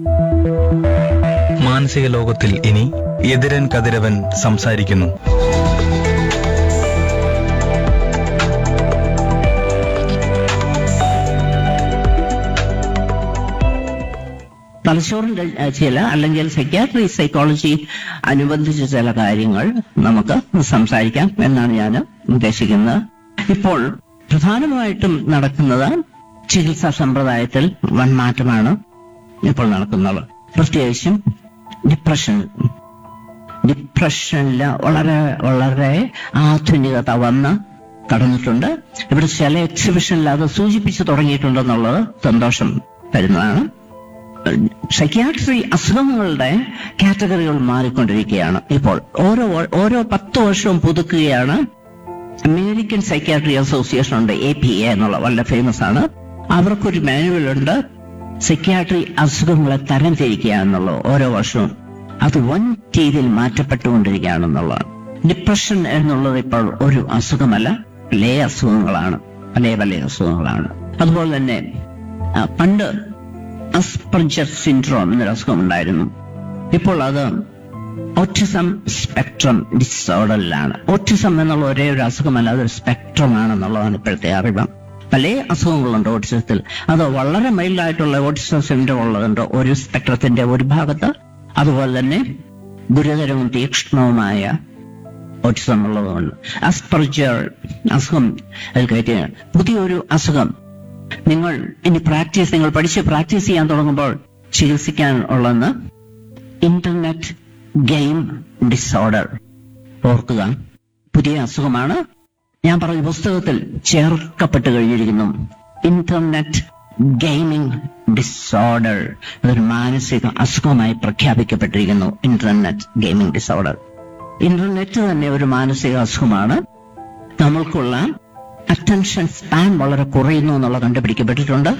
മാനസിക ലോകത്തിൽ ഇനി എതിരൻ കതിരവൻ സംസാരിക്കുന്നു തലച്ചോറിന്റെ അഹ്, ചില അല്ലെങ്കിൽ സൈക്യാട്രി സൈക്കോളജി അനുബന്ധിച്ച ചില കാര്യങ്ങൾ നമുക്ക് സംസാരിക്കാം എന്നാണ് ഞാൻ ഉദ്ദേശിക്കുന്നത് ഇപ്പോൾ പ്രധാനമായിട്ടും നടക്കുന്നത് ചികിത്സാ സമ്പ്രദായത്തിൽ വൻ മാറ്റമാണ് ഇപ്പോൾ നടക്കുന്നത് പ്രത്യേകിച്ചും ഡിപ്രഷൻ ഡിപ്രഷനിൽ വളരെ വളരെ ആധുനികത വന്ന് കടന്നിട്ടുണ്ട് ഇവിടെ ചില എക്സിബിഷനിൽ അത് സൂചിപ്പിച്ചു തുടങ്ങിയിട്ടുണ്ടെന്നുള്ളത് സന്തോഷം തരുന്നതാണ് സൈക്യാട്രി അസുഖങ്ങളുടെ കാറ്റഗറികൾ മാറിക്കൊണ്ടിരിക്കുകയാണ് ഇപ്പോൾ ഓരോ ഓരോ പത്ത് വർഷവും പുതുക്കുകയാണ് അമേരിക്കൻ സൈക്യാട്രി അസോസിയേഷൻ ഉണ്ട് എ പി എ എന്നുള്ള വളരെ ഫേമസ് ആണ് അവർക്കൊരു മാനുവൽ ഉണ്ട് സൈക്യാട്രി അസുഖങ്ങളെ തരം തിരിക്കുക എന്നുള്ളത് ഓരോ വർഷവും അത് വൻ രീതിയിൽ മാറ്റപ്പെട്ടുകൊണ്ടിരിക്കുകയാണെന്നുള്ളതാണ് ഡിപ്രഷൻ എന്നുള്ളത് ഇപ്പോൾ ഒരു അസുഖമല്ല പല അസുഖങ്ങളാണ് പല പല അസുഖങ്ങളാണ് അതുപോലെ തന്നെ ആ, പണ്ട് അസ്പർജർ സിൻഡ്രോം എന്നൊരു അസുഖം ഉണ്ടായിരുന്നു ഇപ്പോൾ അത് ഓട്ടിസം സ്പെക്ട്രം ഡിസോർഡറിലാണ് ഓട്ടിസം എന്നുള്ള ഒരേ ഒരു അസുഖമല്ല അതൊരു സ്പെക്ട്രം ആണെന്നുള്ളതാണ് ഇപ്പോഴത്തെ അറിവ് പല അസുഖങ്ങളുണ്ട് ഓട്ടിസത്തിൽ അത് വളരെ മൈൽഡായിട്ടുള്ള ഓട്ടിസം സിൻഡ്രോം ഉള്ളതുണ്ട് ഒരു സ്പെക്ട്രത്തിന്റെ ഒരു ഭാഗത്ത് അതുപോലെ തന്നെ ഗുരുതരവും തീക്ഷ്ണവുമായ ഓട്ടിസം ഉള്ളതുകൊണ്ട് അസ്പർജർ അസുഖം അതിൽ കയറ്റുകയാണ് പുതിയൊരു അസുഖം നിങ്ങൾ ഇനി പ്രാക്ടീസ് നിങ്ങൾ പഠിച്ച് പ്രാക്ടീസ് ചെയ്യാൻ തുടങ്ങുമ്പോൾ ചികിത്സിക്കാൻ ഉള്ളതെന്ന് ഇന്റർനെറ്റ് ഗെയിം ഡിസോർഡർ ഓർക്കുക പുതിയ അസുഖമാണ് ഞാൻ പറഞ്ഞ പുസ്തകത്തിൽ ചേർക്കപ്പെട്ട് കഴിഞ്ഞിരിക്കുന്നു ഇന്റർനെറ്റ് ഗെയിമിംഗ് ഡിസോർഡർ അതൊരു മാനസിക അസുഖമായി പ്രഖ്യാപിക്കപ്പെട്ടിരിക്കുന്നു ഇന്റർനെറ്റ് ഗെയിമിംഗ് ഡിസോർഡർ ഇന്റർനെറ്റ് തന്നെ ഒരു മാനസിക അസുഖമാണ് നമ്മൾക്കുള്ള അറ്റൻഷൻ സ്പാൻ വളരെ കുറയുന്നു എന്നുള്ളത് കണ്ടുപിടിക്കപ്പെട്ടിട്ടുണ്ട്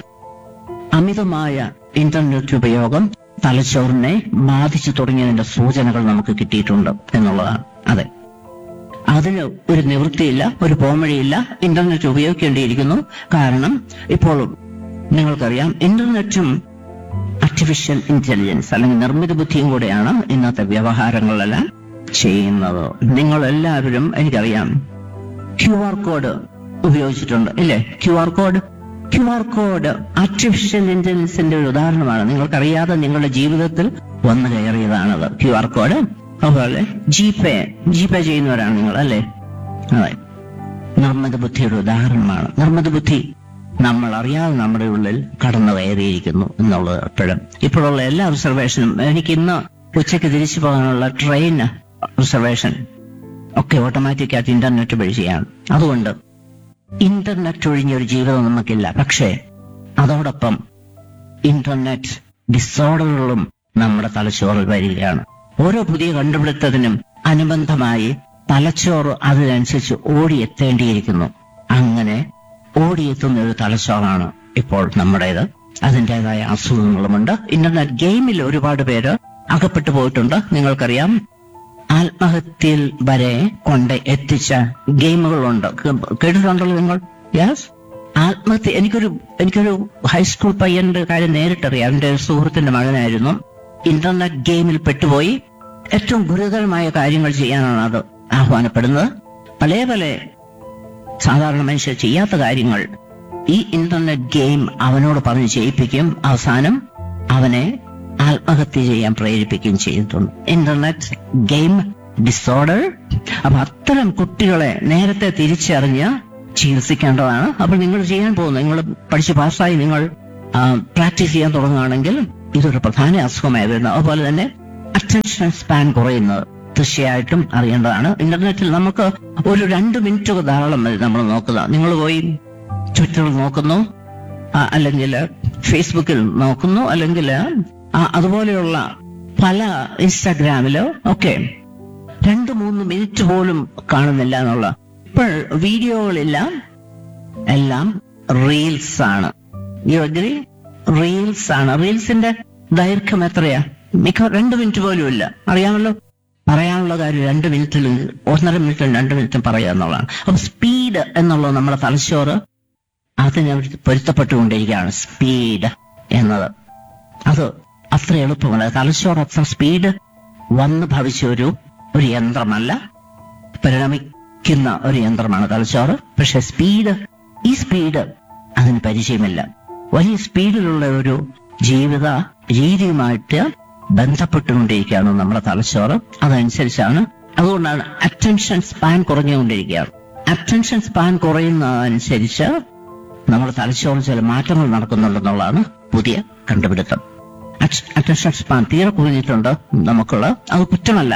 അമിതമായ ഇന്റർനെറ്റ് ഉപയോഗം തലച്ചോറിനെ ബാധിച്ചു തുടങ്ങിയതിന്റെ സൂചനകൾ നമുക്ക് കിട്ടിയിട്ടുണ്ട് എന്നുള്ളതാണ് അതെ അതിന് ഒരു നിവൃത്തിയില്ല ഒരു പോംവഴിയില്ല ഇന്റർനെറ്റ് ഉപയോഗിക്കേണ്ടിയിരിക്കുന്നു കാരണം ഇപ്പോൾ നിങ്ങൾക്കറിയാം ഇന്റർനെറ്റും ആർട്ടിഫിഷ്യൽ ഇന്റലിജൻസ് അല്ലെങ്കിൽ നിർമ്മിത ബുദ്ധിയും കൂടെയാണ് ഇന്നത്തെ വ്യവഹാരങ്ങളെല്ലാം ചെയ്യുന്നത് നിങ്ങൾ എല്ലാവരും എനിക്കറിയാം ക്യു ആർ കോഡ് ഉപയോഗിച്ചിട്ടുണ്ട് ഇല്ലേ Q R code Q R code artificial ഇന്റലിജൻസിന്റെ ഒരു ഉദാഹരണമാണ് നിങ്ങൾക്കറിയാതെ നിങ്ങളുടെ ജീവിതത്തിൽ വന്നു കയറിയതാണത് ക്യു ആർ കോഡ് അതുപോലെ ജി പേ ജി പേ ചെയ്യുന്നവരാണ് നിങ്ങൾ അല്ലേ അതെ നിർമ്മിത ബുദ്ധിയുടെ ഉദാഹരണമാണ് നിർമ്മിത ബുദ്ധി നമ്മൾ അറിയാതെ നമ്മുടെ ഉള്ളിൽ കടന്നു കയറിയിരിക്കുന്നു എന്നുള്ളത് എപ്പോഴും ഇപ്പോഴുള്ള എല്ലാ റിസർവേഷനും എനിക്ക് ഇന്ന് ഉച്ചയ്ക്ക് തിരിച്ചു പോകാനുള്ള ട്രെയിൻ റിസർവേഷൻ ഒക്കെ ഓട്ടോമാറ്റിക് ആയിട്ട് ഇന്റർനെറ്റ് വഴി ചെയ്യാണ് അതുകൊണ്ട് ഇന്റർനെറ്റ് ഒഴിഞ്ഞ ഒരു ജീവിതം നമുക്കില്ല പക്ഷേ അതോടൊപ്പം ഇന്റർനെറ്റ് ഡിസോർഡറുകളും നമ്മുടെ തലച്ചോറിൽ വരികയാണ് ഓരോ പുതിയ കണ്ടുപിടുത്തത്തിനും അനുബന്ധമായി തലച്ചോറ് അതിനനുസരിച്ച് ഓടിയെത്തേണ്ടിയിരിക്കുന്നു അങ്ങനെ ഓടിയെത്തുന്ന ഒരു തലച്ചോറാണ് ഇപ്പോൾ നമ്മുടേത് അതിൻ്റെതായ അസുഖങ്ങളുമുണ്ട് ഇന്റർനെറ്റ് ഗെയിമിൽ ഒരുപാട് പേര് അകപ്പെട്ടു പോയിട്ടുണ്ട് നിങ്ങൾക്കറിയാം ആത്മഹത്യയിൽ വരെ കൊണ്ട് എത്തിച്ച ഗെയിമുകളുണ്ട് കേ- കേട്ടിട്ടുണ്ടല്ലോ നിങ്ങൾ യെസ് ആത്മഹത്യ എനിക്കൊരു എനിക്കൊരു ഹൈസ്കൂൾ പയ്യന്റെ കാര്യം നേരിട്ടറിയാം എന്റെ ഒരു സുഹൃത്തിന്റെ മകനായിരുന്നു ഇന്റർനെറ്റ് ഗെയിമിൽ പെട്ടുപോയി ഏറ്റവും ഗുരുതരമായ കാര്യങ്ങൾ ചെയ്യാനാണ് അത് ആഹ്വാനപ്പെടുന്നത് പല പല സാധാരണ മനുഷ്യർ ചെയ്യാത്ത കാര്യങ്ങൾ ഈ ഇന്റർനെറ്റ് ഗെയിം അവനോട് പറഞ്ഞ് ചെയ്യിപ്പിക്കും അവസാനം അവനെ ആത്മഹത്യ ചെയ്യാൻ പ്രേരിപ്പിക്കുകയും ചെയ്തിട്ടുണ്ട് ഇന്റർനെറ്റ് ഗെയിം ഡിസോർഡർ അപ്പൊ അത്തരം കുട്ടികളെ നേരത്തെ തിരിച്ചറിഞ്ഞ് ചികിത്സിക്കേണ്ടതാണ് അപ്പോൾ നിങ്ങൾ ചെയ്യാൻ പോകുന്നത് നിങ്ങൾ പഠിച്ച് പാസ്സായി നിങ്ങൾ പ്രാക്ടീസ് ചെയ്യാൻ തുടങ്ങുകയാണെങ്കിൽ ഇതൊരു പ്രധാന അസുഖമായി വരുന്നത് അതുപോലെ തന്നെ അറ്റൻഷൻ സ്പാൻ കുറയുന്നത് തീർച്ചയായിട്ടും അറിയേണ്ടതാണ് ഇന്റർനെറ്റിൽ നമുക്ക് ഒരു രണ്ട് മിനിറ്റ് ധാരാളം മതി നമ്മൾ നോക്കുക നിങ്ങൾ പോയി ട്വിറ്ററിൽ നോക്കുന്നു ആ, അല്ലെങ്കിൽ ഫേസ്ബുക്കിൽ നോക്കുന്നു അല്ലെങ്കിൽ ആ, അതുപോലെയുള്ള പല ഇൻസ്റ്റാഗ്രാമിലോ ഒക്കെ രണ്ട് മൂന്ന് മിനിറ്റ് പോലും കാണുന്നില്ല എന്നുള്ള ഇപ്പോൾ വീഡിയോകളെല്ലാം എല്ലാം റീൽസ് ആണ് യു അഗ്രി റീൽസ് ആണ് റീൽസിന്റെ ദൈർഘ്യം എത്രയാ മിക്ക രണ്ട് മിനിറ്റ് പോലും ഇല്ല അറിയാമല്ലോ പറയാനുള്ള കാര്യം രണ്ട് മിനിറ്റിൽ ഒന്നര മിനിറ്റും രണ്ട് മിനിറ്റും പറയുക എന്നുള്ളതാണ് അപ്പൊ സ്പീഡ് എന്നുള്ളത് നമ്മുടെ തലച്ചോറ് അതിന് പൊരുത്തപ്പെട്ടുകൊണ്ടിരിക്കുകയാണ് സ്പീഡ് എന്നത് അത് അത്ര എളുപ്പമല്ല തലച്ചോറ് അത്ര സ്പീഡ് വന്ന് ഭവിച്ച ഒരു ഒരു യന്ത്രമല്ല പരിണമിക്കുന്ന ഒരു യന്ത്രമാണ് തലച്ചോറ് പക്ഷെ സ്പീഡ് ഈ സ്പീഡ് അതിന് പരിചയമില്ല വലിയ സ്പീഡിലുള്ള ഒരു ജീവിത രീതിയുമായിട്ട് ബന്ധപ്പെട്ടുകൊണ്ടിരിക്കുകയാണ് നമ്മുടെ തലച്ചോറ് അതനുസരിച്ചാണ് അതുകൊണ്ടാണ് അറ്റൻഷൻ സ്പാൻ കുറഞ്ഞുകൊണ്ടിരിക്കുകയാണ് അറ്റൻഷൻ സ്പാൻ കുറയുന്നതനുസരിച്ച് നമ്മുടെ തലച്ചോറിൽ ചില മാറ്റങ്ങൾ നടക്കുന്നുണ്ടെന്നുള്ളതാണ് പുതിയ കണ്ടുപിടുത്തം അറ്റൻഷൻ സ്പാൻ തീരെ കുറഞ്ഞിട്ടുണ്ട് നമുക്കുള്ള അത് കുറ്റമല്ല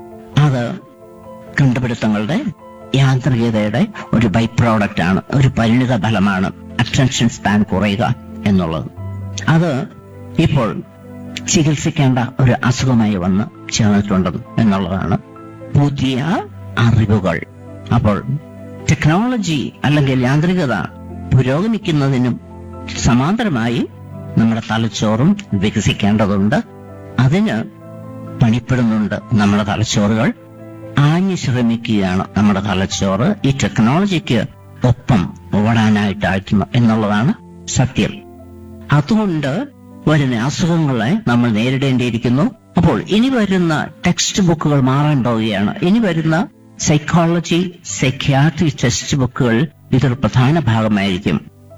അത് കണ്ടുപിടുത്തങ്ങളുടെ യാന്ത്രികതയുടെ ഒരു ബൈ പ്രോഡക്റ്റ് ആണ് ഒരു പരിണിത ഫലമാണ് അറ്റൻഷൻ സ്പാൻ കുറയുക എന്നുള്ളത് അത് ഇപ്പോൾ ചികിത്സിക്കേണ്ട ഒരു അസുഖമായി വന്ന് ചേർന്നിട്ടുണ്ട് എന്നുള്ളതാണ് പുതിയ അറിവുകൾ അപ്പോൾ ടെക്നോളജി അല്ലെങ്കിൽ യാന്ത്രികത പുരോഗമിക്കുന്നതിനും സമാന്തരമായി നമ്മുടെ തലച്ചോറും വികസിക്കേണ്ടതുണ്ട് അതിന് പണിപ്പെടുന്നുണ്ട് നമ്മുടെ തലച്ചോറുകൾ ആഞ്ഞു ശ്രമിക്കുകയാണ് നമ്മുടെ തലച്ചോറ് ഈ ടെക്നോളജിക്ക് ഒപ്പം ഓടാനായിട്ടായിട്ട് എന്നുള്ളതാണ് സത്യം അതുകൊണ്ട് വരുന്ന അസുഖങ്ങളെ നമ്മൾ നേരിടേണ്ടിയിരിക്കുന്നു അപ്പോൾ ഇനി വരുന്ന ടെക്സ്റ്റ് ബുക്കുകൾ മാറാൻ പോവുകയാണ് ഇനി വരുന്ന സൈക്കോളജി സൈക്യാട്രി ടെക്സ്റ്റ് ബുക്കുകൾ ഇതൊരു പ്രധാന ഭാഗമായിരിക്കും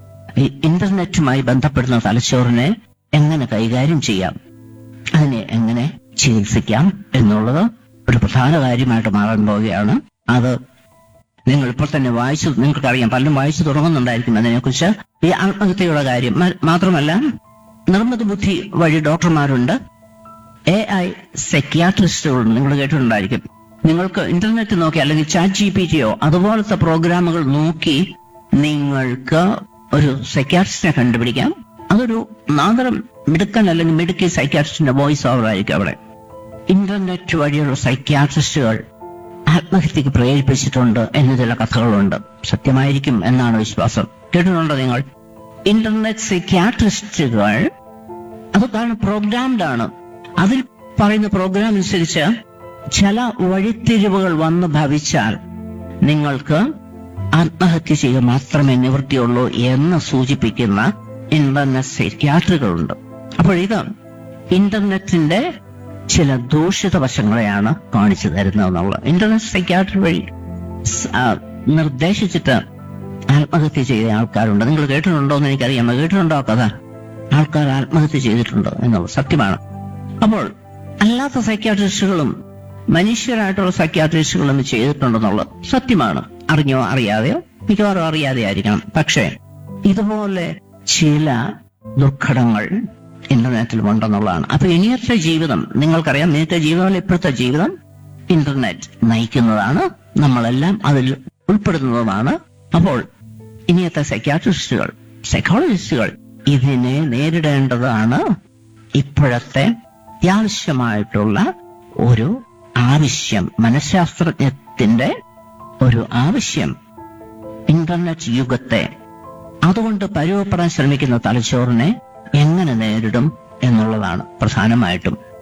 ഈ ഇന്റർനെറ്റുമായി ബന്ധപ്പെടുന്ന തലച്ചോറിനെ എങ്ങനെ കൈകാര്യം ചെയ്യാം അതിനെ എങ്ങനെ ചികിത്സിക്കാം എന്നുള്ളത് ഒരു പ്രധാന കാര്യമായിട്ട് മാറാൻ പോവുകയാണ് അത് നിങ്ങൾ ഇപ്പോൾ തന്നെ വായിച്ചു നിങ്ങൾക്കറിയാം പലരും വായിച്ചു തുടങ്ങുന്നുണ്ടായിരിക്കും അതിനെക്കുറിച്ച് ഈ ആത്മഹത്യയുടെ കാര്യം മ- മാത്രമല്ല നിർമ്മിത ബുദ്ധി വഴി ഡോക്ടർമാരുണ്ട് എ ഐ സെക്യാട്രിസ്റ്റുകൾ നിങ്ങൾ കേട്ടിട്ടുണ്ടായിരിക്കും നിങ്ങൾക്ക് ഇന്റർനെറ്റ് നോക്കി അല്ലെങ്കിൽ ചാറ്റ് ജി പി ടിയോ അതുപോലത്തെ പ്രോഗ്രാമുകൾ നോക്കി നിങ്ങൾക്ക് ഒരു സൈക്യാട്രിസ്റ്റിനെ കണ്ടുപിടിക്കാം അതൊരു നാദരം മിടുക്കൻ അല്ലെങ്കിൽ മിടുക്കി സൈക്യാട്രിസ്റ്റിന്റെ വോയിസ് ഓവർ ആയിരിക്കും അവിടെ ഇന്റർനെറ്റ് വഴിയുള്ള സൈക്യാട്രിസ്റ്റുകൾ ആത്മഹത്യക്ക് പ്രേരിപ്പിച്ചിട്ടുണ്ട് എന്ന് ചില കഥകളുണ്ട് സത്യമായിരിക്കും എന്നാണ് വിശ്വാസം കേട്ടിട്ടുണ്ടോ നിങ്ങൾ ഇന്റർനെറ്റ് സൈക്യാട്രിസ്റ്റുകൾ അത് കാരണം പ്രോഗ്രാംഡ് ആണ് അതിൽ പറയുന്ന പ്രോഗ്രാം അനുസരിച്ച് ചില വഴിത്തിരിവുകൾ വന്ന് ഭവിച്ചാൽ നിങ്ങൾക്ക് ആത്മഹത്യ ചെയ്യുക മാത്രമേ നിവൃത്തിയുള്ളൂ എന്ന് സൂചിപ്പിക്കുന്ന ഇന്റർനെറ്റ് സൈക്യാട്രികളുണ്ട് അപ്പോൾ ഇത് ഇന്റർനെറ്റിന്റെ ചില ദൂഷിത വശങ്ങളെയാണ് കാണിച്ചു തരുന്നതെന്നുള്ളത് ഇന്റർനെറ്റ് സൈക്യാട്രി വഴി സ്- ആ, നിർദ്ദേശിച്ചിട്ട് ആത്മഹത്യ ചെയ്ത ആൾക്കാരുണ്ട് നിങ്ങൾ കേട്ടിട്ടുണ്ടോ എന്ന് എനിക്കറിയാം കേട്ടിട്ടുണ്ടോ ആ കഥ ആൾക്കാർ ആത്മഹത്യ ചെയ്തിട്ടുണ്ട് എന്നുള്ളത് സത്യമാണ് അപ്പോൾ അല്ലാത്ത സൈക്യാട്രിസ്റ്റുകളും മനുഷ്യരായിട്ടുള്ള സൈക്യാട്രിസ്റ്റുകളും ഇത് ചെയ്തിട്ടുണ്ടെന്നുള്ളത് സത്യമാണ് അറിഞ്ഞോ അറിയാതെയോ മിക്കവാറും അറിയാതെ ആയിരിക്കണം പക്ഷേ ഇതുപോലെ ചില ദുർഘടങ്ങൾ ഇന്റർനെറ്റിൽ ഉണ്ടെന്നുള്ളതാണ് അപ്പൊ ഇനിയത്തെ ജീവിതം നിങ്ങൾക്കറിയാം ഇനിയത്തെ ജീവിതം ഇപ്പോഴത്തെ ജീവിതം ഇന്റർനെറ്റ് നയിക്കുന്നതാണ് നമ്മളെല്ലാം അതിൽ ഉൾപ്പെടുന്നതുമാണ് അപ്പോൾ ഇനിയത്തെ സൈക്യാട്രിസ്റ്റുകൾ സൈക്കോളജിസ്റ്റുകൾ ഇതിനെ നേരിടേണ്ടതാണ് ഇപ്പോഴത്തെ അത്യാവശ്യമായിട്ടുള്ള ഒരു ആവശ്യം മനഃശാസ്ത്രജ്ഞത്തിന്റെ ഒരു ആവശ്യം ഇന്റർനെറ്റ് യുഗത്തെ അതുകൊണ്ട് പരുവപ്പെടാൻ ശ്രമിക്കുന്ന തലച്ചോറിനെ എങ്ങനെ നേരിടും എന്നുള്ളതാണ് പ്രധാനമായിട്ടും